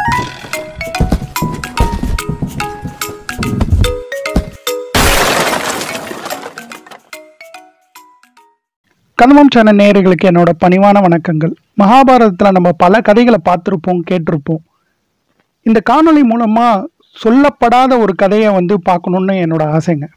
கதமம் channel நேயர்களுக்கு என்னோட பணிவான வணக்கங்கள் மகாபாரதத்தில் நம்ம பல கதைகளை பார்த்துருப்போம் கேட்டிருப்போம் இந்த காணொளி மூலமாக சொல்லப்படாத ஒரு கதையை வந்து பார்க்கணுன்னு என்னோட ஆசைங்க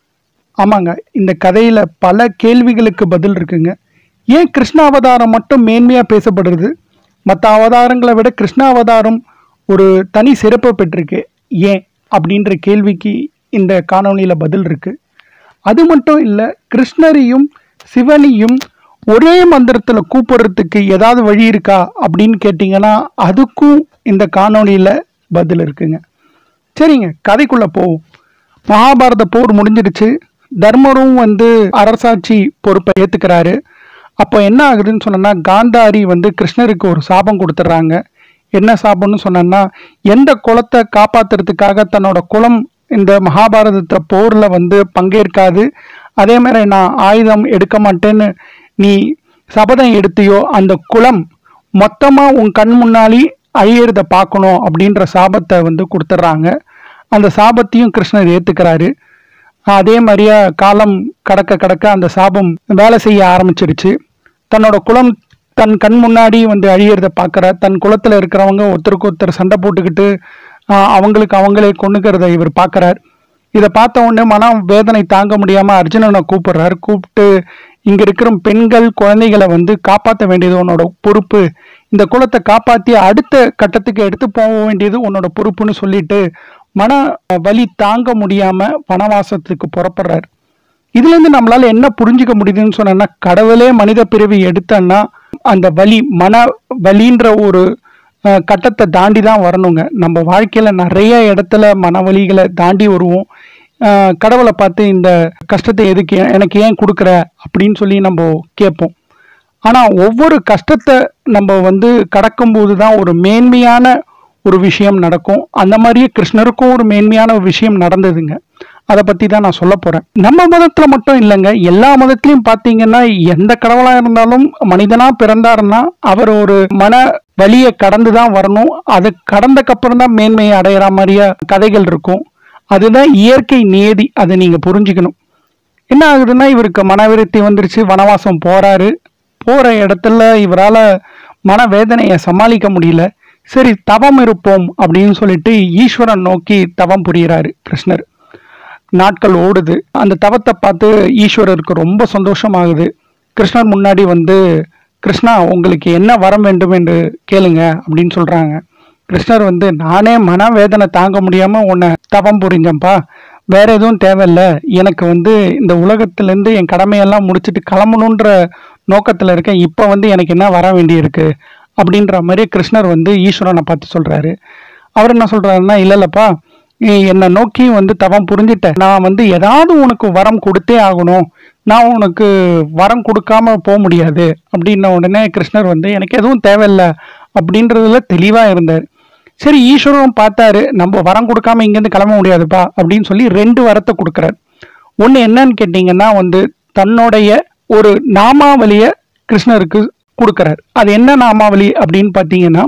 ஆமாங்க இந்த கதையில் பல கேள்விகளுக்கு பதில் இருக்குங்க ஏன் கிருஷ்ண அவதாரம் மட்டும் மேன்மையாக பேசப்படுறது மற்ற அவதாரங்களை விட கிருஷ்ண அவதாரம் ஒரு தனி சிறப்பு பெற்றிருக்கு ஏன் அப்படின்ற கேள்விக்கு இந்த காணொளியில் பதில் இருக்குது அது மட்டும் இல்லை கிருஷ்ணரையும் சிவனையும் ஒரே மந்திரத்தில் கூப்பிடுறதுக்கு ஏதாவது வழி இருக்கா அப்படின்னு கேட்டிங்கன்னா அதுக்கும் இந்த காணொளியில் பதில் இருக்குங்க சரிங்க கதைக்குள்ளே போவோம் மகாபாரத போர் முடிஞ்சிடுச்சு தர்மரும் வந்து அரசாட்சி பொறுப்பை ஏற்றுக்கிறாரு அப்போ என்ன ஆகுதுன்னு சொன்னோன்னா காந்தாரி வந்து கிருஷ்ணருக்கு ஒரு சாபம் கொடுத்துட்றாங்க என்ன சாபம்னு சொன்னோன்னா எந்த குலத்தை காப்பாத்துறதுக்காக தன்னோட குலம் இந்த மகாபாரதத்தை போரில் வந்து பங்கேற்காது அதே மாதிரி நான் ஆயுதம் எடுக்க மாட்டேன்னு நீ சபதம் எடுத்தியோ அந்த குலம் மொத்தமாக உன் கண் முன்னாடி அழியறத பார்க்கணும் அப்படின்ற சாபத்தை வந்து கொடுத்துட்றாங்க அந்த சாபத்தையும் கிருஷ்ணர் ஏற்றுக்கிறாரு அதே மாதிரியே காலம் கடக்க கடக்க அந்த சாபம் வேலை செய்ய ஆரம்பிச்சிருச்சு தன்னோட குலம் தன் கண் முன்னாடி வந்து அழியறத பார்க்குற தன் குலத்தில் இருக்கிறவங்க ஒருத்தருக்கு ஒருத்தர் சண்டை போட்டுக்கிட்டு ஆஹ், அவங்களுக்கு அவங்களே கொண்டுக்கிறத இவர் பார்க்குறார் இதை பார்த்த உடனே மனம் வேதனை தாங்க முடியாமல் அர்ஜுனனை கூப்பிடுறாரு கூப்பிட்டு இங்கே இருக்கிற பெண்கள் குழந்தைகளை வந்து காப்பாற்ற வேண்டியது உன்னோட பொறுப்பு இந்த குலத்தை காப்பாற்றி அடுத்த கட்டத்துக்கு எடுத்து போக வேண்டியது உன்னோட பொறுப்புன்னு சொல்லிட்டு மன வலி தாங்க முடியாமல் வனவாசத்துக்கு புறப்படுறாரு இதுலேருந்து நம்மளால என்ன புரிஞ்சுக்க முடியுதுன்னு சொன்னோன்னா கடவுளே மனித பிறவி எடுத்தன்னா அந்த வலி மன வலின்ற ஒரு அஹ், கட்டத்தை தாண்டி தான் வரணுங்க நம்ம வாழ்க்கையில நிறைய இடத்துல மனவலிகளை தாண்டி வருவோம் அஹ், கடவுளை பார்த்து இந்த கஷ்டத்தை எதுக்கு ஏன்- எனக்கு ஏன் கொடுக்குற அப்படின்னு சொல்லி நம்ம கேட்போம் ஆனால் ஒவ்வொரு கஷ்டத்தை நம்ம வந்து கடக்கும்போது தான் ஒரு மேன்மையான ஒரு விஷயம் நடக்கும் அந்த மாதிரியே கிருஷ்ணருக்கும் ஒரு மேன்மையான ஒரு விஷயம் நடந்ததுங்க அதை பற்றி தான் நான் சொல்ல போகிறேன் நம்ம மதத்தில் மட்டும் இல்லைங்க எல்லா மதத்துலையும் பார்த்தீங்கன்னா எந்த கடவுளாக இருந்தாலும் மனிதனாக பிறந்தாருன்னா அவர் ஒரு மன வழியை கடந்து தான் வரணும் அது கடந்தக்கப்புறம் தான் மேன்மையை அடையிற மாதிரியா கதைகள் இருக்கும் அதுதான் இயற்கை நியதி அதை நீங்கள் புரிஞ்சுக்கணும் என்ன ஆகுதுன்னா இவருக்கு மனவிருத்தி வந்துருச்சு வனவாசம் போறாரு போற இடத்துல இவரால மனவேதனையை சமாளிக்க முடியல சரி தவம் இருப்போம் அப்படின்னு சொல்லிட்டு ஈஸ்வரன் நோக்கி தவம் புரிகிறாரு கிருஷ்ணர் நாட்கள் ஓடுது அந்த தவத்தை பார்த்து ஈஸ்வரருக்கு ரொம்ப சந்தோஷமாகுது கிருஷ்ணர் முன்னாடி வந்து கிருஷ்ணா உங்களுக்கு என்ன வரம் வேண்டும் என்று கேளுங்க அப்படின்னு சொல்றாங்க கிருஷ்ணர் வந்து நானே மனவேதனை தாங்க முடியாம உன்னை தவம் புரிஞ்சேன்ப்பா வேற எதுவும் தேவையில்ல எனக்கு வந்து இந்த உலகத்திலேருந்து என் கடமையெல்லாம் முடிச்சுட்டு கிளம்பணுன்ற நோக்கத்தில் இருக்கேன் இப்போ வந்து எனக்கு என்ன வர வேண்டியிருக்கு அப்படின்ற மாதிரி கிருஷ்ணர் வந்து ஈஸ்வரனை பார்த்து சொல்றாரு அவர் என்ன சொல்றாருன்னா இல்ல இல்லப்பா நீ என்னை நோக்கி வந்து தவம் புரிஞ்சிட்ட நான் வந்து ஏதாவது உனக்கு வரம் கொடுத்தே ஆகணும் நான் உனக்கு வரம் கொடுக்காம போக முடியாது அப்படின்ன உடனே கிருஷ்ணர் வந்து எனக்கு எதுவும் தேவையில்ல அப்படின்றதுல தெளிவா இருந்தார் சரி ஈஸ்வரன் பார்த்தாரு நம்ம வரம் கொடுக்காம இங்கேருந்து கிளம்ப முடியாதுப்பா அப்படின்னு சொல்லி ரெண்டு வரத்தை கொடுக்குறாரு ஒன்று என்னன்னு கேட்டிங்கன்னா வந்து தன்னுடைய ஒரு நாமாவளியை கிருஷ்ணருக்கு கொடுக்குறாரு அது என்ன நாமாவளி அப்படின்னு பார்த்தீங்கன்னா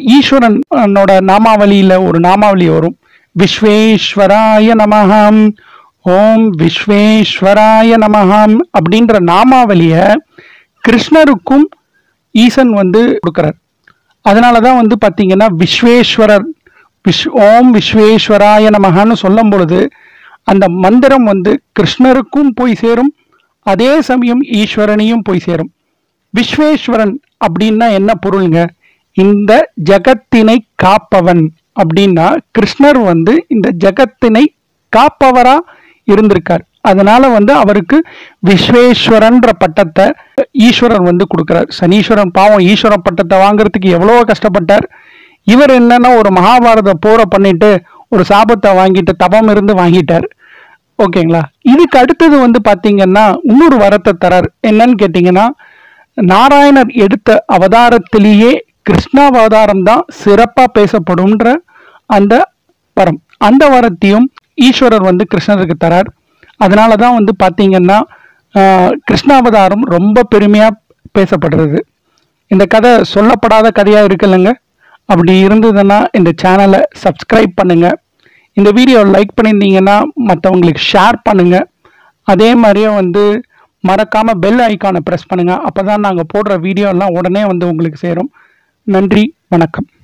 ஈஸ்வரனோட நாமாவளியில் ஒரு நாமாவளி வரும் விஸ்வேஸ்வராய நமகம் ஓம் விஸ்வேஸ்வராய நமகம் அப்படின்ற நாமாவளியை கிருஷ்ணருக்கும் ஈசன் வந்து கொடுக்குறார் அதனால தான் வந்து பார்த்தீங்கன்னா விஸ்வேஸ்வரர் விஷ் ஓம் விஸ்வேஸ்வராய நமகான்னு சொல்லும் பொழுது அந்த மந்திரம் வந்து கிருஷ்ணருக்கும் போய் சேரும் அதே சமயம் ஈஸ்வரனையும் போய் சேரும் விஸ்வேஸ்வரன் அப்படின்னா என்ன பொருளுங்க இந்த ஜகத்தினை காப்பவன் அப்படின்னா கிருஷ்ணர் வந்து இந்த ஜகத்தினை காப்பவரா இருந்திருக்கார் அதனால வந்து அவருக்கு விஸ்வேஸ்வரன்ற பட்டத்தை ஈஸ்வரன் வந்து கொடுக்கிறார் சனீஸ்வரன் பாவம் ஈஸ்வரன் பட்டத்தை வாங்குறதுக்கு எவ்வளோ கஷ்டப்பட்டார் இவர் என்னன்னா ஒரு மகாபாரத போரை பண்ணிட்டு ஒரு சாபத்தை வாங்கிட்டு தபம் இருந்து வாங்கிட்டார் ஓகேங்களா இதுக்கு அடுத்தது வந்து பாத்தீங்கன்னா இன்னொரு வரத்தை தரார் என்னன்னு கேட்டிங்கன்னா நாராயணர் எடுத்த அவதாரத்திலேயே கிருஷ்ணாவதாரம் தான் சிறப்பாக பேசப்படும்ன்ற அந்த வரம் அந்த வரத்தையும் ஈஸ்வரர் வந்து கிருஷ்ணருக்கு தரார் அதனால தான் வந்து பார்த்தீங்கன்னா ஆஹ், கிருஷ்ணாவதாரம் ரொம்ப பெருமையாக பேசப்படுறது இந்த கதை சொல்லப்படாத கதையாக இருக்குல்லங்க அப்படி இருந்ததுன்னா இந்த சேனலை சப்ஸ்கிரைப் பண்ணுங்க இந்த வீடியோ லைக் பண்ணியிருந்தீங்கன்னா மற்றவங்களுக்கு ஷேர் பண்ணுங்க அதே மாதிரியே வந்து மறக்காம பெல் ஐக்கானை ப்ரெஸ் பண்ணுங்க அப்பதான் நாங்கள் போடுற வீடியோ எல்லாம் உடனே வந்து உங்களுக்கு சேரும் நன்றி வணக்கம்